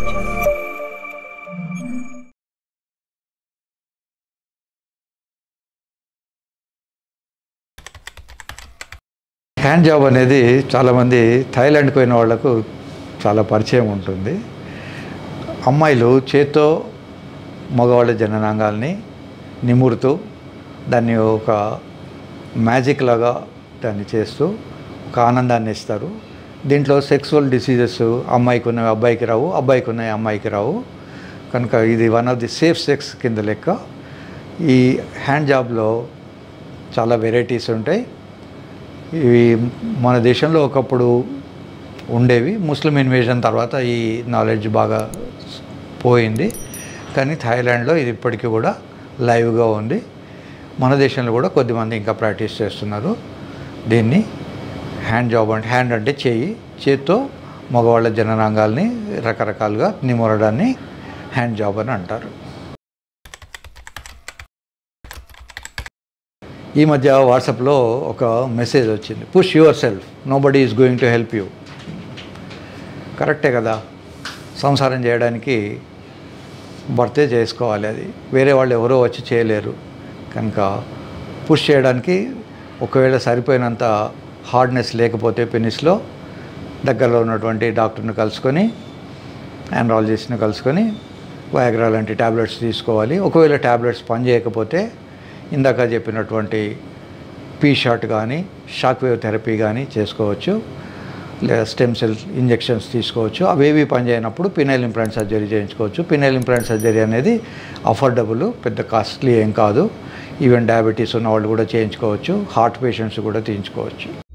hand job అనేది చాలామంది థాయిలాండ్కి పోయిన వాళ్ళకు చాలా పరిచయం ఉంటుంది అమ్మాయిలు చేత్తో మగవాళ్ళ జననాంగాల్ని నిమురుతూ దాన్ని ఒక మ్యాజిక్ లాగా దాన్ని చేస్తూ ఒక ఆనందాన్ని ఇస్తారు దీంట్లో సెక్సువల్ డిసీజెస్ అమ్మాయికి ఉన్నవి అబ్బాయికి రావు అబ్బాయికి ఉన్నవి అమ్మాయికి రావు కనుక ఇది one of the safe sex కింద లెక్క ఈ హ్యాండ్ జాబ్లో చాలా వెరైటీస్ ఉంటాయి ఇవి మన దేశంలో ఒకప్పుడు ఉండేవి ముస్లిం ఇన్వేజన్ తర్వాత ఈ నాలెడ్జ్ బాగా పోయింది కానీ థాయిలాండ్లో ఇది ఇప్పటికీ కూడా లైవ్గా ఉంది మన దేశంలో కూడా కొద్దిమంది ఇంకా ప్రాక్టీస్ చేస్తున్నారు దీన్ని హ్యాండ్ జాబ్ అంటే హ్యాండ్ అంటే చేయి చేత్తో మగవాళ్ళ జననాంగాల్ని రకరకాలుగా నిమరడాన్ని హ్యాండ్ జాబ్ అని అంటారు ఈ మధ్య వాట్సాప్లో ఒక మెసేజ్ వచ్చింది push yourself nobody is going to help you కరెక్టే కదా సంసారం చేయడానికి భర్తే చేసుకోవాలి అది వేరే వాళ్ళు ఎవరో వచ్చి చేయలేరు కనుక పుష్ చేయడానికి ఒకవేళ సరిపోయినంత హార్డ్నెస్ లేకపోతే పెనిస్లో దగ్గరలో ఉన్నటువంటి డాక్టర్ని కలుసుకొని ఆండ్రాలజిస్ట్ని కలుసుకొని వయాగ్రా లాంటి ట్యాబ్లెట్స్ తీసుకోవాలి ఒకవేళ ట్యాబ్లెట్స్ పనిచేయకపోతే ఇందాక చెప్పినటువంటి పీ షాట్ కానీ షాక్ వేవ్ థెరపీ కానీ చేసుకోవచ్చు లేదా స్టెమ్ సెల్ ఇంజెక్షన్స్ తీసుకోవచ్చు అవేవి పనిచేయనప్పుడు పినైల్ ఇంప్లాంట్ సర్జరీ చేయించుకోవచ్చు పినైల్ ఇంప్లాంట్ సర్జరీ అనేది అఫోర్డబుల్ పెద్ద కాస్ట్లీ ఏం కాదు ఈవెన్ డయాబెటీస్ ఉన్న వాళ్ళు కూడా చేయించుకోవచ్చు హార్ట్ పేషెంట్స్ కూడా తీయించుకోవచ్చు